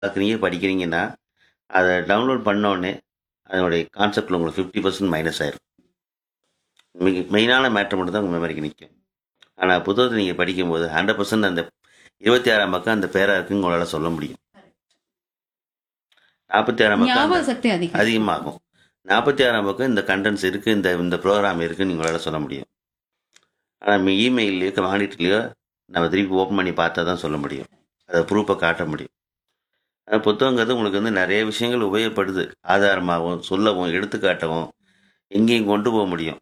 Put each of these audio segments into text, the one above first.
பார்க்குறீங்க படிக்கிறீங்கன்னா அதை டவுன்லோட் பண்ணோடனே அதனுடைய கான்செப்டில் உங்களுக்கு ஃபிஃப்டி பர்சன்ட் மைனஸ் ஆயிரும் மிக மெயினான மேட்ரு மட்டும் தான் உங்கள் மெமரிக்கு நிற்கும் ஆனால் புத்தகத்தை நீங்கள் படிக்கும்போது ஹண்ட்ரட் பர்சன்ட் அந்த இருபத்தி ஆறாம் பக்கம் அந்த பேரா இருக்குன்னு உங்களால் சொல்ல முடியும் நாற்பத்தி ஆறாம் பக்கம் ஞாபக அந்த- சக்தி அதிகம் அதிகமாகும் நாற்பத்தி ஆறாம் பக்கம் இந்த கண்டென்ட்ஸ் இருக்குது இந்த இந்த ப்ரோக்ராம் இருக்குன்னு உங்களால் சொல்ல முடியும் ஆனால் இமெயிலையோ மானிட்டர்லையோ நம்ம திருப்பி ஓப்பன் பண்ணி பார்த்தா தான் சொல்ல முடியும் அதை ப்ரூஃபை காட்ட முடியும் ஆனால் புத்தகங்கிறது உங்களுக்கு வந்து நிறைய விஷயங்கள் உபயோகப்படுது ஆதாரமாகவும் சொல்லவும் எடுத்துக்காட்டவும் எங்கேயும் கொண்டு போக முடியும்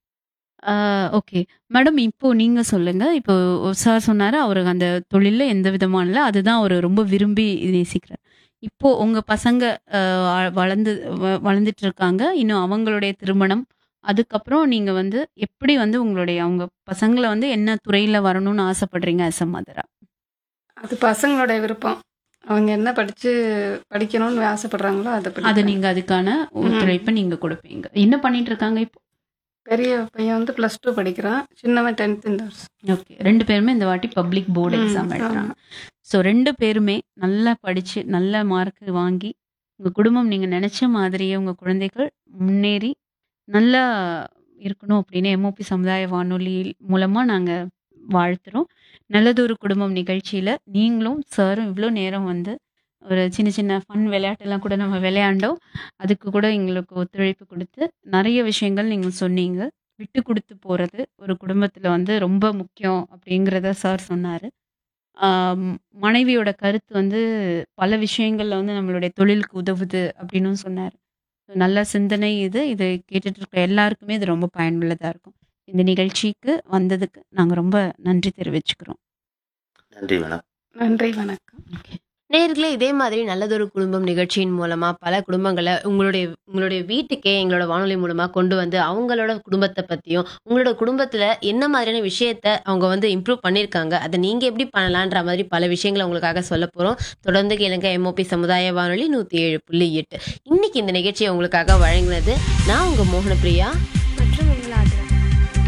ஓகே மேடம் இப்போ நீங்க சொல்லுங்க இப்போ சார் சொன்னாரு அவரு அந்த தொழில்ல எந்த விதமான இல்ல அதுதான் அவர் ரொம்ப விரும்பி நேசிக்கிறார் இப்போ உங்க பசங்க அஹ், வளர்ந்து வ- வளர்ந்துட்டு இருக்காங்க இன்னும் அவங்களுடைய திருமணம் அதுக்கப்புறம் நீங்க வந்து எப்படி வந்து உங்களுடைய அவங்க பசங்களை வந்து என்ன துறையில வரணும்னு ஆசைப்படுறீங்க அஸ் அ மதரா அது பசங்களோட விருப்பம் அவங்க என்ன படிச்சு படிக்கணும்னு ஆசைப்படுறாங்களோ அதை அது படி நீங்க அதுக்கான ஒத்துழைப்பை நீங்க கொடுப்பீங்க என்ன பண்ணிட்டு இருக்காங்க இப்போ பெரிய பையன் வந்து ப்ளஸ் டூ படிக்கிறான் சின்னவன் டென்த் இந்த வருஷம் ஓகே ரெண்டு பேருமே இந்த வாட்டி பப்ளிக் போர்டு ம், எக்ஸாம் ஆமா. எழுதுறாங்க ஸோ ரெண்டு பேருமே நல்லா படிச்சு நல்ல மார்க் வாங்கி உங்க குடும்பம் நீங்க நினைச்ச மாதிரியே உங்க குழந்தைகள் முன்னேறி நல்லா இருக்கணும் அப்படின்னு எம்ஓபி சமுதாய வானொலி மூலமா நாங்க வாழ்த்துறோம் நல்லதொரு குடும்பம் நிகழ்ச்சியில நீங்களும் சாரும் இவ்வளோ நேரம் வந்து ஒரு சின்ன சின்ன ஃபன் விளையாட்டெல்லாம் கூட நம்ம விளையாண்டோம் அதுக்கு கூட எங்களுக்கு ஒத்துழைப்பு கொடுத்து நிறைய விஷயங்கள் நீங்கள் சொன்னீங்க விட்டு கொடுத்து போகிறது ஒரு குடும்பத்தில் வந்து ரொம்ப முக்கியம் அப்படிங்கிறத சார் சொன்னார் மனைவியோட கருத்து வந்து பல விஷயங்களில் வந்து நம்மளுடைய தொழிலுக்கு உதவுது அப்படின்னும் சொன்னார் நல்ல சிந்தனை இது இதை கேட்டுட்டு இருக்க எல்லாருக்குமே இது ரொம்ப பயனுள்ளதாக இருக்கும் இந்த நிகழ்ச்சிக்கு வந்ததுக்கு நாங்கள் ரொம்ப நன்றி தெரிவிச்சுக்கிறோம் நன்றி மேடம் நன்றி வணக்கம் நேர்களே இதே மாதிரி நல்லதொரு குடும்பம் நிகழ்ச்சியின் மூலமா பல குடும்பங்களை உங்களுடைய உங்களுடைய வீட்டுக்கே எங்களோட வானொலி மூலமா கொண்டு வந்து அவங்களோட குடும்பத்தை பத்தியும் உங்களோட குடும்பத்துல என்ன மாதிரியான விஷயத்த அவங்க வந்து இம்ப்ரூவ் பண்ணியிருக்காங்க அதை நீங்க எப்படி பண்ணலான்ற மாதிரி பல விஷயங்களை உங்களுக்காக சொல்ல போறோம் தொடர்ந்து கேளுங்க எம்ஓபி சமுதாய வானொலி நூத்தி ஏழு புள்ளி எட்டு இன்னைக்கு இந்த நிகழ்ச்சியை உங்களுக்காக வழங்கினது நான் உங்க மோகனப்பிரியா